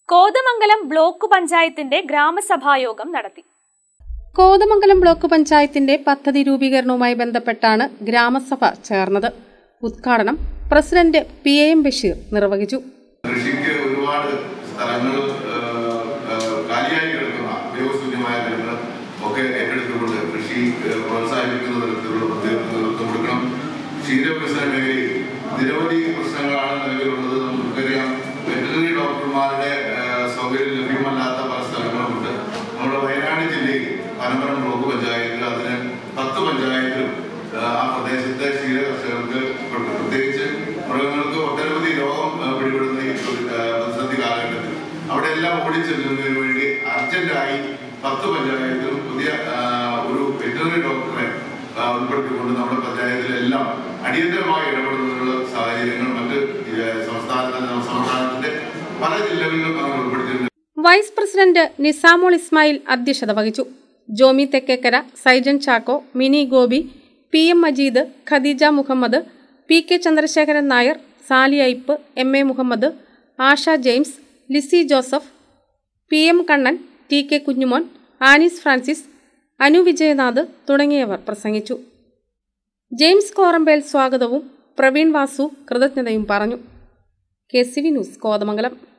Kothamangalam block പഞ്ചായത്തിന്റെ ഗ്രാമസഭായോഗം നടത്തി Kothamangalam block പഞ്ചായത്തിന്റെ പദ്ധതി രൂപീകരണവുമായി ബന്ധപ്പെട്ടാണ് ഗ്രാമസഭ ചേർന്നത് ഉദ്ഘാടനം president P A M Basheer നിർവഹിച്ചു കൃഷിക്ക് ഒരുപാട് സ്ഥലങ്ങൾ കാലിയായി കിടക്കുന്ന ഉപയോഗശൂന്യമായ സ്ഥലങ്ങൾ ഒക്കെ ഏറ്റെടുത്തുകൊണ്ട് കൃഷി ഏഹ്, പ്രോത്സാഹിപ്പിക്കുന്ന തരത്തിലുള്ള പദ്ധതികൾക്ക് നേതൃത്വം കൊടുക്കണം ക്ഷീരവികസന മേഖലയിൽ നിരവധി പ്രശ്നങ്ങളാണ് നിലവിലുള്ളത് നമുക്കറിയാം വെറ്ററിനറി ഡോക്ടർമാരുടെ ഏഹ്, സൗകര്യം ലഭ്യമല്ലാത്ത പല സ്ഥലങ്ങളുമുണ്ട് നമ്മുടെ വയനാട് ജില്ലയിൽ പനമ്പരം ബ്ലോക്ക് പഞ്ചായത്തിൽ അതിന് പത്ത് പഞ്ചായത്തിലും ഏഹ്, ആ പ്രദേശത്തെ ക്ഷീര കർഷകർക്ക് പ്ര- പ്രത്യേകിച്ച് മൃഗങ്ങൾക്ക് ഒട്ടനവധി രോഗം ഏഹ്, പിടിപെടുന്ന ഈ ഒരു, ഏഹ്, പ്രതിസന്ധി കാലഘട്ടത്തിൽ അവിടെ എല്ലാം ഓടിച്ചെല്ലുന്നതിന് വേണ്ടി അർജന്റായി പത്ത് പഞ്ചായത്തിലും പുതിയ ആഹ്, ഒരു വെറ്ററിനറി ഡോക്ടറെ ആഹ്, ഉൾപ്പെടുത്തിക്കൊണ്ട് നമ്മുടെ പഞ്ചായത്തിലെല്ലാം അടിയന്തരമായി ഇടപെടുന്നതിനുള്ള സാഹചര്യങ്ങൾ മറ്റ് ഏഹ്, സംസ്ഥാനത്തിന്റെ സംസ്ഥാനത്തിന്റെ പല ജില്ലകളിലും അങ്ങനെ ഉൾപ്പെടുത്തിയിട്ടുണ്ട് വൈസ് പ്രസിഡന്റ് നിസാമോൾ ഇസ്മായിൽ അധ്യക്ഷത വഹിച്ചു Jomy Thekkekara Saijan Chacko Mini Gopi P M Majeed Khadeeja Muhammad P K Chandrasekharan Nair Sally Ipe M A Muhammad Asha James Lissy Joseph P M Kannan T K Kunjumon Anees Francis Anu Vijayanath തുടങ്ങിയവർ പ്രസംഗിച്ചു ജെയിംസ് കോറമ്പേൽ സ്വാഗതവും പ്രവീൺ വാസു കൃതജ്ഞതയും പറഞ്ഞു K C V news Kothamangalam